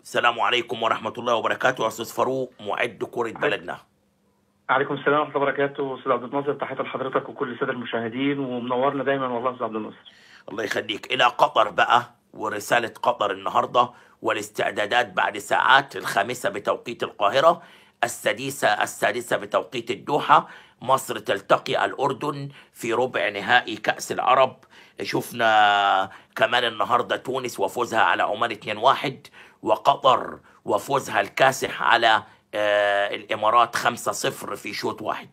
السلام عليكم ورحمة الله وبركاته أستاذ فاروق معد كرة بلدنا عليكم السلام ورحمه الله وبركاته استاذ عبد الناصر تحيه لحضرتك وكل الساده المشاهدين ومنورنا دايما والله استاذ عبد الناصر الله يخليك إلى قطر بقى ورسالة قطر النهاردة والاستعدادات بعد ساعات الخامسة بتوقيت القاهرة السادسة السادسة بتوقيت الدوحة مصر تلتقي الأردن في ربع نهائي كأس العرب شفنا كمان النهاردة تونس وفوزها على عمان 2-1 وقطر وفوزها الكاسح على آه، الإمارات 5-0 في شوط واحد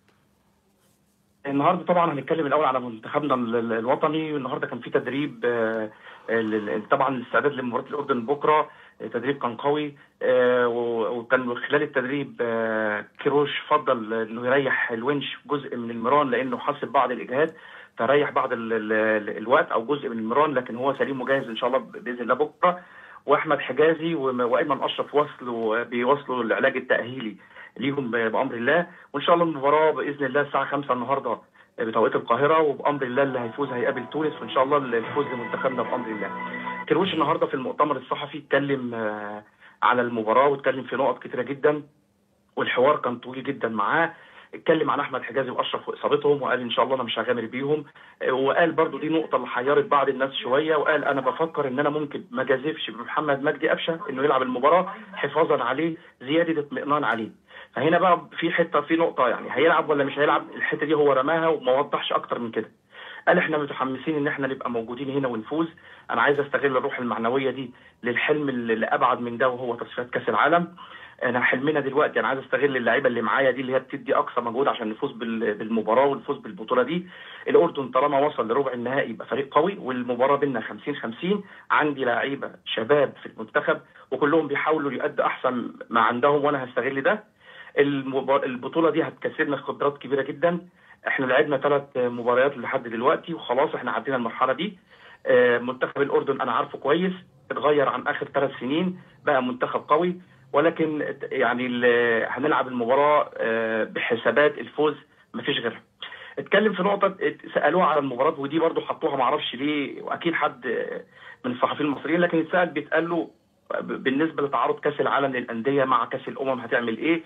النهارده طبعا هنتكلم الاول على منتخبنا ال- ال- الوطني النهارده كان في تدريب آه، ال- ال- طبعا الاستعداد لمباراه الاردن بكره التدريب كان قوي آه، و- وكان خلال التدريب آه، كيروش فضل انه يريح الونش جزء من المران لانه حاسب بعض الاجهاد فريح بعض ال- ال- ال- الوقت او جزء من المران لكن هو سليم وجاهز ان شاء الله باذن الله بكره واحمد حجازي وم- وايمن اشرف وصلوا بيوصلوا العلاج التاهيلي ليهم ب- بامر الله وان شاء الله المباراه باذن الله الساعه 5 النهارده بتوقيت القاهره وبامر الله اللي هيفوز هيقابل تونس وان شاء الله الفوز لمنتخبنا بامر الله. كروش النهارده في المؤتمر الصحفي اتكلم آه، على المباراه واتكلم في نقط كتيره جدا والحوار كان طويل جدا معاه اتكلم عن احمد حجازي واشرف واصابتهم وقال ان شاء الله انا مش هغامر بيهم آه، وقال برضو دي نقطه اللي حيرت بعض الناس شويه وقال انا بفكر ان انا ممكن ما جازفش بمحمد مجدي قفشه انه يلعب المباراه حفاظا عليه زياده اطمئنان عليه فهنا بقى في حته في نقطه يعني هيلعب ولا مش هيلعب الحته دي هو رماها وما وضحش اكتر من كده قال احنا متحمسين ان احنا نبقى موجودين هنا ونفوز انا عايز استغل الروح المعنويه دي للحلم اللي ابعد من ده وهو تصفيات كاس العالم انا حلمنا دلوقتي انا عايز استغل اللعيبه اللي معايا دي اللي هي بتدي اقصى مجهود عشان نفوز بال- بالمباراه ونفوز بالبطوله دي الاردن طالما وصل لربع النهائي يبقى فريق قوي والمباراه بينا 50 50 عندي لعيبه شباب في المنتخب وكلهم بيحاولوا يؤدوا احسن ما عندهم وانا هستغل ده المبار... البطوله دي هتكسبنا خبرات كبيره جدا احنا لعبنا ثلاث مباريات لحد دلوقتي وخلاص احنا عدينا المرحله دي آه، منتخب الاردن انا عارفه كويس اتغير عن اخر ثلاث سنين بقى منتخب قوي ولكن يعني ال- هنلعب المباراه آه، بحسابات الفوز مفيش غيرها اتكلم في نقطه سالوه على المباراه ودي برضو حطوها معرفش ليه واكيد حد آه، من الصحفيين المصريين لكن اتسال بيتقال له بالنسبه لتعارض كاس العالم للانديه مع كاس الامم هتعمل ايه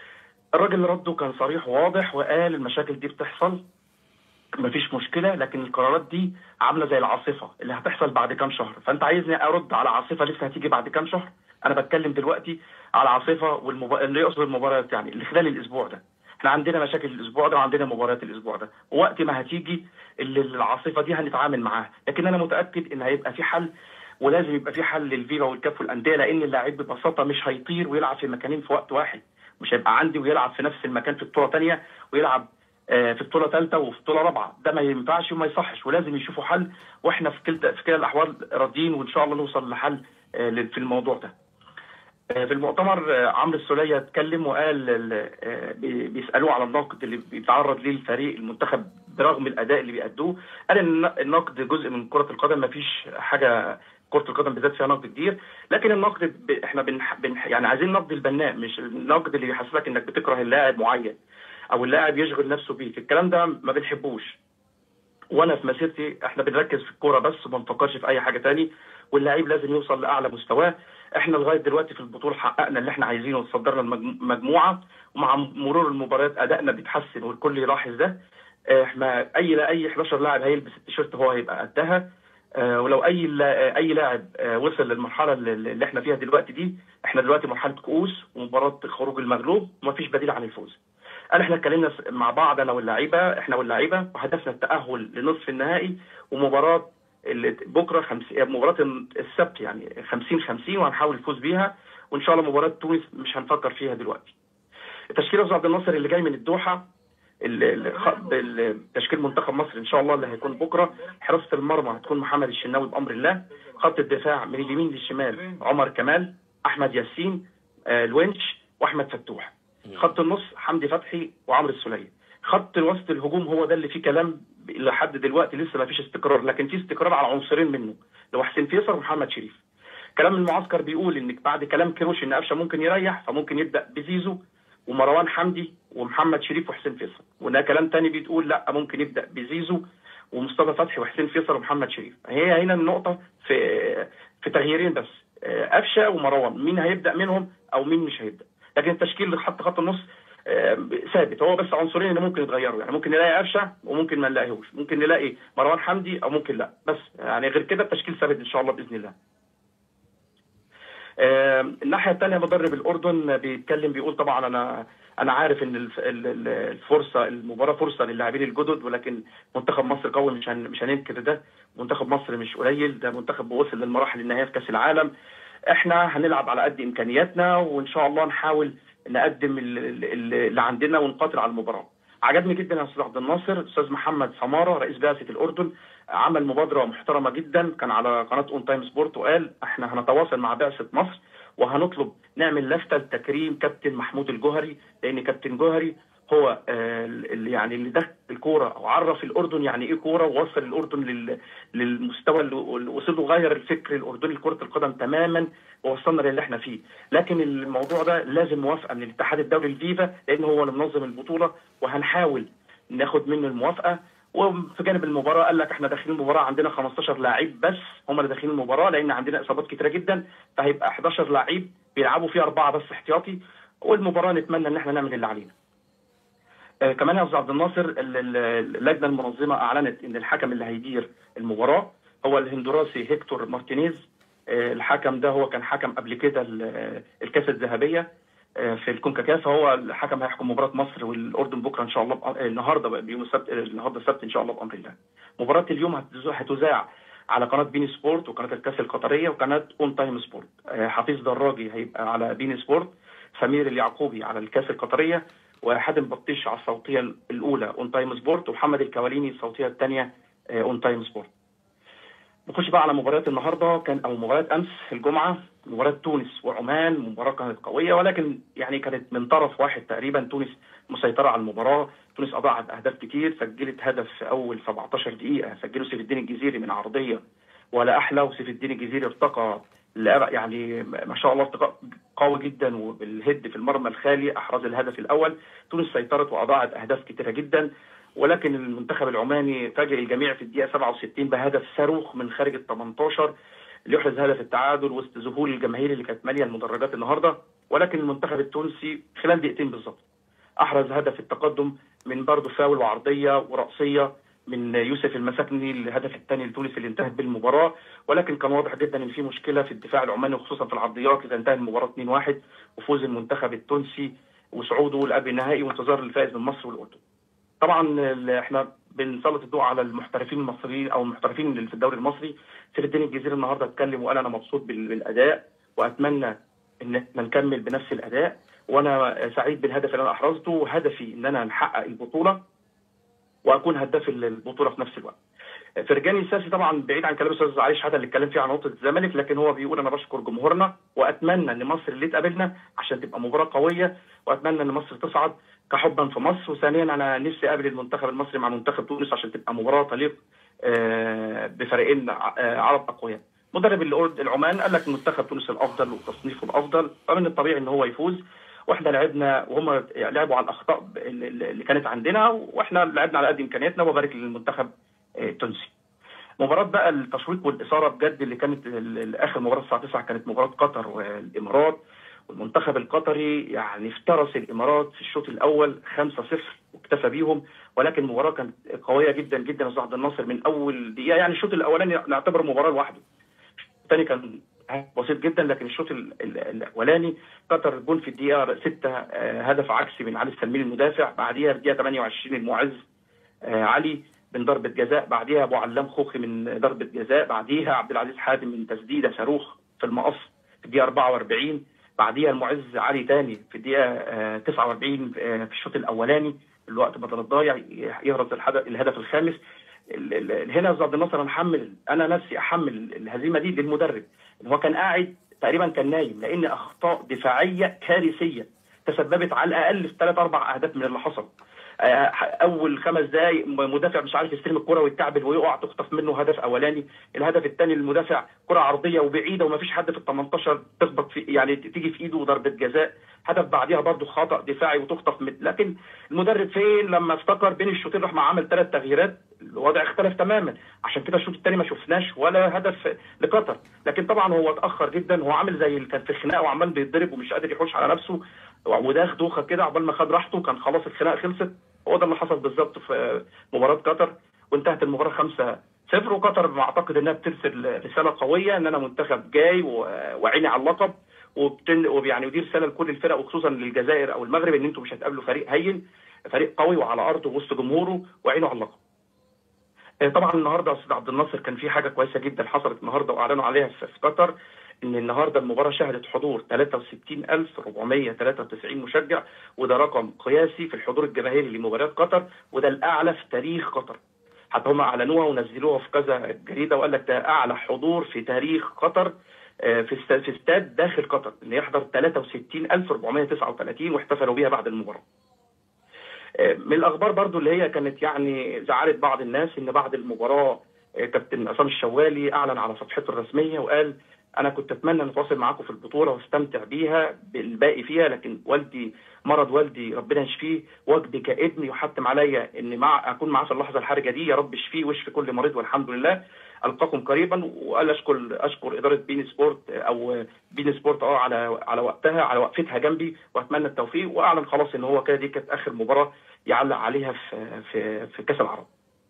الراجل رده كان صريح وواضح وقال المشاكل دي بتحصل مفيش مشكله لكن القرارات دي عامله زي العاصفه اللي هتحصل بعد كام شهر فانت عايزني ارد على عاصفه لسه هتيجي بعد كام شهر انا بتكلم دلوقتي على عاصفه والمب... اللي يقصد المباريات يعني اللي خلال الاسبوع ده احنا عندنا مشاكل الاسبوع ده وعندنا مباريات الاسبوع ده ووقت ما هتيجي اللي العاصفه دي هنتعامل معاها لكن انا متاكد ان هيبقى في حل ولازم يبقى في حل للفيفا والكاف والانديه لان اللاعب ببساطه مش هيطير ويلعب في مكانين في وقت واحد مش هيبقى عندي ويلعب في نفس المكان في بطوله ثانيه ويلعب آه، في بطوله ثالثه وفي بطوله رابعه ده ما ينفعش وما يصحش ولازم يشوفوا حل واحنا في كلتا في كلا الاحوال راضيين وان شاء الله نوصل لحل آه، لل- في الموضوع ده آه، في المؤتمر آه، عمرو السولية اتكلم وقال ال- آه، بي- بيسألوه على النقد اللي بيتعرض ليه الفريق المنتخب برغم الأداء اللي بيأدوه قال إن النقد جزء من كرة القدم ما فيش حاجة كرة القدم بالذات فيها نقد كتير لكن النقد ب... احنا بنح... بنح... يعني عايزين نقد البناء مش النقد اللي بيحسسك انك بتكره اللاعب معين او اللاعب يشغل نفسه بيك الكلام ده ما بنحبوش وانا في مسيرتي احنا بنركز في الكوره بس وما نفكرش في اي حاجه تاني واللعيب لازم يوصل لاعلى مستواه احنا لغايه دلوقتي في البطوله حققنا اللي احنا عايزينه وتصدرنا المجموعه ومع مرور المباريات ادائنا بيتحسن والكل يلاحظ ده احنا اي اي 11 لاعب هيلبس التيشيرت هو هيبقى قدها آه، ولو اي لا- اي لاعب آه، وصل للمرحله اللي اللي احنا فيها دلوقتي دي احنا دلوقتي مرحله كؤوس ومباراه خروج المغلوب ومفيش بديل عن الفوز قال احنا اتكلمنا س- مع بعض انا واللعيبه احنا واللعيبه وهدفنا التاهل لنصف النهائي ومباراه اللي بكره خمس... مباراه السبت يعني 50 50 وهنحاول نفوز بيها وان شاء الله مباراه تونس مش هنفكر فيها دلوقتي. التشكيل استاذ عبد الناصر اللي جاي من الدوحه ال- ال- خ- بال- تشكيل منتخب مصر ان شاء الله اللي هيكون بكره حراسه المرمى هتكون محمد الشناوي بامر الله خط الدفاع من اليمين للشمال عمر كمال احمد ياسين آه، الونش واحمد فتوح خط النص حمدي فتحي وعمرو السوليه خط وسط الهجوم هو ده اللي فيه كلام لحد دلوقتي لسه ما فيش استقرار لكن في استقرار على عنصرين منه اللي هو حسين فيصل ومحمد شريف كلام المعسكر بيقول انك بعد كلام كيروش ان قفشه ممكن يريح فممكن يبدا بزيزو ومروان حمدي ومحمد شريف وحسين فيصل وده كلام تاني بتقول لا ممكن يبدا بزيزو ومصطفى فتحي وحسين فيصل ومحمد شريف هي هنا النقطه في في تغييرين بس آه، قفشه ومروان مين هيبدا منهم او مين مش هيبدا لكن التشكيل اللي حط خط النص آه، ثابت هو بس عنصرين اللي ممكن يتغيروا يعني ممكن نلاقي قفشه وممكن ما نلاقيهوش ممكن نلاقي مروان حمدي او ممكن لا بس يعني غير كده التشكيل ثابت ان شاء الله باذن الله آه، الناحيه الثانيه مدرب الاردن بيتكلم بيقول طبعا انا انا عارف ان الف- ال- ال- الفرصه المباراه فرصه للاعبين الجدد ولكن منتخب مصر قوي مش هن- مش هننكر ده منتخب مصر مش قليل ده منتخب وصل للمراحل النهائيه في كاس العالم احنا هنلعب على قد امكانياتنا وان شاء الله نحاول نقدم ال- ال- ال- اللي عندنا ونقاتل على المباراه عجبني جدا يا استاذ عبد الناصر استاذ محمد سماره رئيس بعثه الاردن عمل مبادره محترمه جدا كان على قناه اون تايم سبورت وقال احنا هنتواصل مع بعثه مصر وهنطلب نعمل لفته لتكريم كابتن محمود الجوهري لان كابتن جوهري هو آه، اللي يعني اللي دخل الكوره او عرف الاردن يعني ايه كوره ووصل الاردن لل- للمستوى اللي اللي وصل له غير الفكر الاردني لكره القدم تماما ووصلنا للي احنا فيه لكن الموضوع ده لازم موافقه من الاتحاد الدولي الفيفا لان هو اللي منظم البطوله وهنحاول ناخد منه الموافقه وفي جانب المباراه قال لك احنا داخلين المباراه عندنا 15 لاعب بس هم اللي داخلين المباراه لان عندنا اصابات كتيره جدا فهيبقى 11 لاعب بيلعبوا فيه اربعه بس احتياطي والمباراه نتمنى ان احنا نعمل اللي علينا. آه كمان يا استاذ عبد الناصر ال- ال- اللجنه المنظمه اعلنت ان الحكم اللي هيدير المباراه هو الهندوراسي هيكتور مارتينيز آه الحكم ده هو كان حكم قبل كده ال- الكاس الذهبيه آه، في الكونكاكاف هو الحكم هيحكم مباراه مصر والاردن بكره ان شاء الله بأ- آه، النهارده بقى بيوم السبت آه، النهارده السبت ان شاء الله بامر الله. مباراه اليوم هتذ- هتذاع على قناه بين سبورت وقناه الكاس القطريه وقناه اون تايم سبورت. آه، حفيظ دراجي هيبقى على بين سبورت سمير اليعقوبي على الكاس القطريه وحاتم بطيش على الصوتيه الاولى اون تايم سبورت ومحمد الكواليني الصوتيه الثانيه اون تايم سبورت. نخش بقى على مباريات النهارده كان او مباريات امس الجمعه مباراه تونس وعمان مباراه كانت قويه ولكن يعني كانت من طرف واحد تقريبا تونس مسيطره على المباراه تونس اضاعت اهداف كتير سجلت هدف في اول 17 دقيقه سجله سيف الدين الجزيري من عرضيه ولا احلى وسيف الدين الجزيري ارتقى لأبع- يعني ما شاء الله ارتقاء قوي جدا وبالهد في المرمى الخالي احرز الهدف الاول تونس سيطرت واضاعت اهداف كتيره جدا ولكن المنتخب العماني فاجئ الجميع في الدقيقه 67 بهدف صاروخ من خارج ال 18 ليحرز هدف التعادل وسط ذهول الجماهير اللي كانت ماليه المدرجات النهارده ولكن المنتخب التونسي خلال دقيقتين بالظبط احرز هدف التقدم من برضه فاول وعرضيه وراسيه من يوسف المساكني الهدف الثاني لتونس اللي انتهت بالمباراه ولكن كان واضح جدا ان في مشكله في الدفاع العماني وخصوصا في العرضيات اذا انتهت المباراه 2-1 وفوز المنتخب التونسي وصعوده لقبل النهائي وانتظار الفائز من مصر والاردن. طبعا ال- احنا بنسلط الضوء على المحترفين المصريين او المحترفين اللي في الدوري المصري سيف الدين الجزيري النهارده اتكلم وقال انا مبسوط بال- بالاداء واتمنى ان احنا نكمل بنفس الاداء وانا سعيد بالهدف اللي انا احرزته وهدفي ان انا نحقق البطوله واكون هداف البطوله في نفس الوقت. فرجاني الساسي طبعا بعيد عن كلام الاستاذ علي شحاته اللي اتكلم فيه عن نقطه الزمالك لكن هو بيقول انا بشكر جمهورنا واتمنى ان مصر اللي تقابلنا عشان تبقى مباراه قويه واتمنى ان مصر تصعد كحبا في مصر وثانيا انا نفسي اقابل المنتخب المصري مع منتخب تونس عشان تبقى مباراه تليق آه، بفريقين آه، عرب اقوياء. مدرب الأرد- العمان قال لك منتخب تونس الافضل وتصنيفه الافضل فمن الطبيعي ان هو يفوز واحنا لعبنا وهم لعبوا على الاخطاء اللي اللي كانت عندنا واحنا لعبنا على قد امكانياتنا وبارك للمنتخب آه، التونسي. مباراة بقى التشويق والإثارة بجد اللي كانت ال- ال- آخر مباراة الساعة 9 كانت مباراة قطر والإمارات والمنتخب القطري يعني افترس الإمارات في الشوط الأول 5-0 واكتفى بيهم ولكن المباراة كانت قوية جدا جدا يا أستاذ عبد الناصر من أول دقيقة يعني الشوط الأولاني نعتبره مباراة لوحده الثاني كان بسيط جدا لكن الشوط ال- ال- الاولاني قطر جون في الدقيقه 6 هدف عكسي من علي السلمين المدافع بعديها في الدقيقه 28 المعز آه، علي من ضربه جزاء بعديها ابو علام خوخي من ضربه جزاء بعديها عبد العزيز حاتم من تسديده صاروخ في المقص في الدقيقه 44 بعديها المعز علي تاني في الدقيقه آه، 49 آه، في الشوط الاولاني الوقت بدل الضايع يهرز الحد- الهدف الخامس ال- ال- هنا يا أستاذ عبد الناصر انا محمل انا نفسي احمل الهزيمه دي للمدرب ان هو كان قاعد تقريبا كان نايم لان اخطاء دفاعيه كارثيه تسببت على الاقل في ثلاث اربع اهداف من اللي حصل آه، اول خمس دقائق مدافع مش عارف يستلم الكره ويتكعبل ويقع تخطف منه هدف اولاني الهدف الثاني المدافع كره عرضيه وبعيده وما فيش حد في ال 18 تخبط في يعني تيجي في ايده ضربه جزاء هدف بعديها برضه خطا دفاعي وتخطف من لكن المدرب فين لما افتكر بين الشوطين راح مع عمل ثلاث تغييرات الوضع اختلف تماما عشان كده الشوط الثاني ما شفناش ولا هدف لقطر لكن لكن طبعا هو اتاخر جدا هو عامل زي اللي كان في خناقه وعمال بيتضرب ومش قادر يحوش على نفسه وداخ دوخه كده عقبال ما خد راحته كان خلاص الخناقه خلصت هو ده اللي حصل بالظبط في مباراه قطر وانتهت المباراه 5 صفر وقطر اعتقد انها بترسل رساله قويه ان انا منتخب جاي و- وعيني على اللقب وبتن ويعني ودي رساله لكل الفرق وخصوصا للجزائر او المغرب ان انتم مش هتقابلوا فريق هين فريق قوي وعلى ارضه وسط جمهوره وعينه على اللقب. آه، طبعا النهارده يا استاذ عبد الناصر كان في حاجه كويسه جدا حصلت النهارده واعلنوا عليها في في قطر ان النهارده المباراه شهدت حضور 63493 مشجع وده رقم قياسي في الحضور الجماهيري لمباريات قطر وده الاعلى في تاريخ قطر. حتى هم اعلنوها ونزلوها في كذا جريده وقال لك ده اعلى حضور في تاريخ قطر آه، في است- في استاد داخل قطر اللي يحضر 63439 واحتفلوا بيها بعد المباراه. آه، من الاخبار برضو اللي هي كانت يعني زعلت بعض الناس ان بعد المباراه آه، كابتن عصام الشوالي اعلن على صفحته الرسميه وقال انا كنت اتمنى ان اتواصل معاكم في البطوله واستمتع بيها بالباقي فيها لكن والدي مرض والدي ربنا يشفيه وجدي كابني وحتم عليا ان مع اكون معاه في اللحظه الحرجه دي يا رب اشفيه واشفي كل مريض والحمد لله القاكم قريبا وقال اشكر اشكر اداره بين سبورت او بين سبورت اه على على وقتها على وقفتها جنبي واتمنى التوفيق واعلن خلاص ان هو كده دي كانت اخر مباراه يعلق عليها في في في كاس العرب.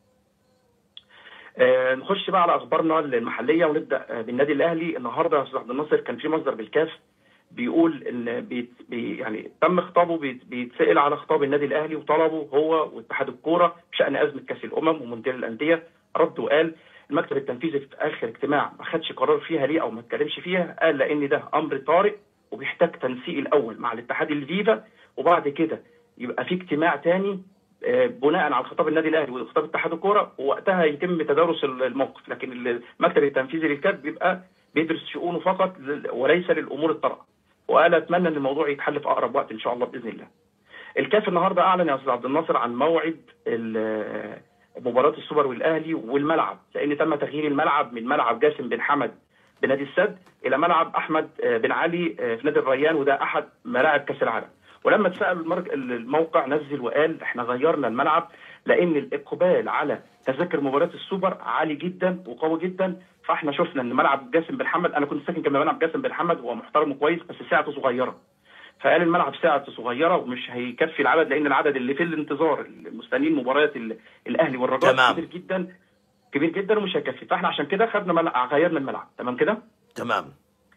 آه، نخش بقى على اخبارنا المحليه ونبدا آه، بالنادي الاهلي النهارده يا استاذ عبد الناصر كان في مصدر بالكاف بيقول ان بيت بي يعني تم خطابه بيت بيتسال على خطاب النادي الاهلي وطلبه هو واتحاد الكوره بشان ازمه كاس الامم ومونديال الانديه رد وقال المكتب التنفيذي في اخر اجتماع ما خدش قرار فيها ليه او ما اتكلمش فيها قال لان ده امر طارئ وبيحتاج تنسيق الاول مع الاتحاد الفيفا وبعد كده يبقى في اجتماع تاني آه، بناء على خطاب النادي الاهلي وخطاب اتحاد الكوره ووقتها يتم تدارس الموقف لكن المكتب التنفيذي للكاف بيبقى بيدرس شؤونه فقط لل- وليس للامور الطارئه وانا اتمنى ان الموضوع يتحل في اقرب وقت ان شاء الله باذن الله. الكاف النهارده اعلن يا استاذ عبد الناصر عن موعد ال- مباراه السوبر والاهلي والملعب لان تم تغيير الملعب من ملعب جاسم بن حمد بنادي السد الى ملعب احمد آه، بن علي آه، في نادي الريان وده احد ملاعب كاس العالم. ولما اتسال المرج- الموقع نزل وقال احنا غيرنا الملعب لان الاقبال على تذاكر مباراه السوبر عالي جدا وقوي جدا فاحنا شفنا ان ملعب جاسم بن حمد انا كنت ساكن جنب ملعب جاسم بن حمد هو محترم وكويس بس ساعته صغيره فقال الملعب ساعته صغيره ومش هيكفي العدد لان العدد اللي في الانتظار المستنيين مباريات ال- الاهلي والرجاء تمام. كبير جدا كبير جدا ومش هيكفي فاحنا عشان كده خدنا ملعب غيرنا الملعب تمام كده تمام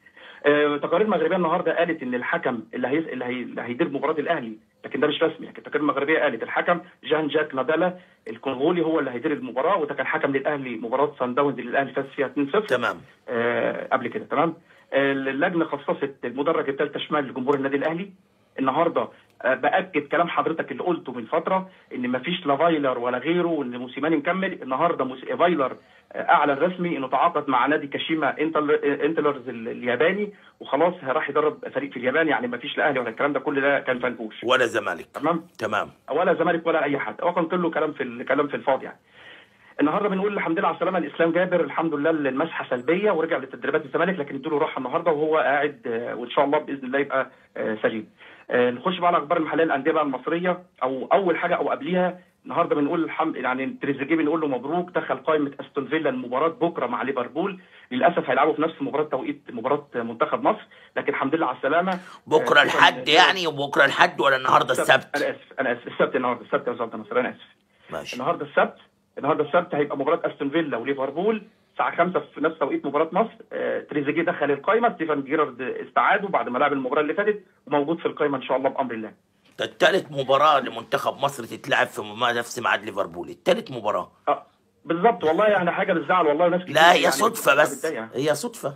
آه، تقارير مغربيه النهارده قالت ان الحكم اللي هي اللي, هي... اللي هيدير مباراه الاهلي لكن ده مش رسمي لكن التقارير المغربيه قالت الحكم جان جاك نادالا الكونغولي هو اللي هيدير المباراه وده كان حكم للاهلي مباراه سان داونز اللي الاهلي فاز فيها 2-0 تمام آه، قبل كده تمام آه، اللجنه خصصت المدرج الثالثه شمال لجمهور النادي الاهلي النهارده آه، باكد كلام حضرتك اللي قلته من فتره ان مفيش لا فايلر ولا غيره وان موسيماني مكمل النهارده موس- فايلر آه، اعلن رسمي انه تعاقد مع نادي كاشيما انتل- انتلرز ال- الياباني وخلاص راح يدرب فريق في اليابان يعني مفيش لا اهلي ولا الكلام ده كل ده كان فنكوش ولا زمالك تمام تمام ولا زمالك ولا اي حد هو كان كله كلام في الكلام في الفاضي يعني النهارده بنقول الحمد لله على السلامه الاسلام جابر الحمد لله المسحه سلبيه ورجع لتدريبات الزمالك لكن ادوا له راحه النهارده وهو قاعد آه، وان شاء الله باذن الله يبقى آه، سليم. آه، نخش بقى على اخبار المحليه الانديه بقى المصريه او اول حاجه او قبليها النهارده بنقول الحمد يعني تريزيجيه بنقول له مبروك دخل قائمه استون فيلا المباراه بكره مع ليفربول للاسف هيلعبوا في نفس مباراه توقيت مباراه منتخب مصر لكن الحمد لله على السلامه بكره آه، الحد يعني وبكره الحد ولا النهارده السبت انا اسف انا اسف السبت النهارده السبت يا استاذ عبد الناصر انا اسف ماشي النهارده السبت النهارده السبت هيبقى مباراه استون فيلا وليفربول الساعه 5 في نفس توقيت مباراه مصر آه، تريزيجيه دخل القائمه ستيفن جيرارد استعاده بعد ما لعب المباراه اللي فاتت وموجود في القائمه ان شاء الله بامر الله ده التالت مباراة لمنتخب مصر تتلعب في م- نفس ميعاد ليفربول التالت مباراة اه بالظبط والله يعني حاجه بتزعل والله ناس كتير لا هي يعني صدفة بتبقى بس متضايقة. هي صدفة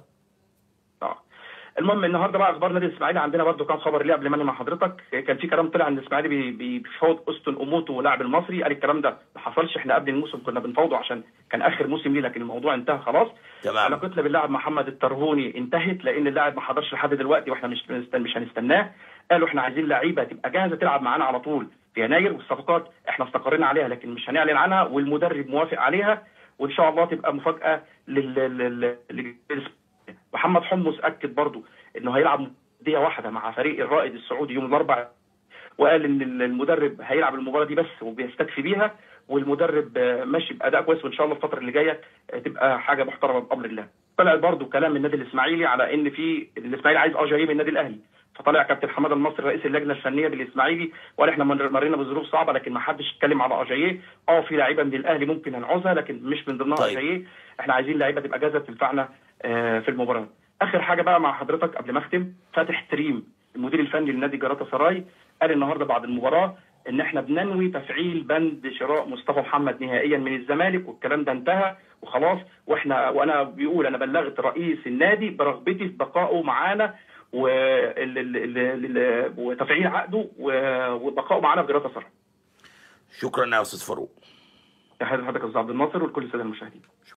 اه المهم النهارده بقى اخبار نادي الاسماعيلي عندنا برضو كام خبر ليه قبل ما انا مع حضرتك كان في كلام طلع ان الاسماعيلي بي- بي- بيفاوض اوستن اوموتو لاعب المصري قال الكلام ده ما حصلش احنا قبل الموسم كنا بنفاوضه عشان كان اخر موسم ليه لكن الموضوع انتهى خلاص تمام علاقتنا باللاعب محمد الترهوني انتهت لان اللاعب ما حضرش لحد دلوقتي واحنا مش بنستن مش هنستناه قالوا احنا عايزين لعيبه تبقى جاهزه تلعب معانا على طول في يناير والصفقات احنا استقرينا عليها لكن مش هنعلن عنها والمدرب موافق عليها وان شاء الله تبقى مفاجاه لل, لل... لل... محمد حمص اكد برضو انه هيلعب دقيقه واحده مع فريق الرائد السعودي يوم الاربعاء وقال ان المدرب هيلعب المباراه دي بس وبيستكفي بيها والمدرب آه، ماشي باداء كويس وان شاء الله الفتره اللي جايه آه، تبقى حاجه محترمه بامر الله طلع برضو كلام من النادي الاسماعيلي على ان في الاسماعيلي عايز اجاييه من النادي الاهلي فطلع كابتن حماده المصري رئيس اللجنه الفنيه بالاسماعيلي وقال احنا مر- مرينا بظروف صعبه لكن ما حدش اتكلم على اجاييه اه في لعيبه من الاهلي ممكن هنعوزها لكن مش من ضمنها طيب. اجاييه احنا عايزين لعيبه تبقى جاهزه تنفعنا آه، في المباراه اخر حاجه بقى مع حضرتك قبل ما اختم فاتح تريم المدير الفني لنادي جراتا سراي قال النهارده بعد المباراه ان احنا بننوي تفعيل بند شراء مصطفى محمد نهائيا من الزمالك والكلام ده انتهى وخلاص واحنا وانا بيقول انا بلغت رئيس النادي برغبتي في بقائه معانا وال- ال- ال- ال- وتفعيل عقده و- وبقائه معانا في جراتا سراي. شكرا يا استاذ فاروق تحياتي لحضرتك يا استاذ عبد الناصر ولكل الساده المشاهدين.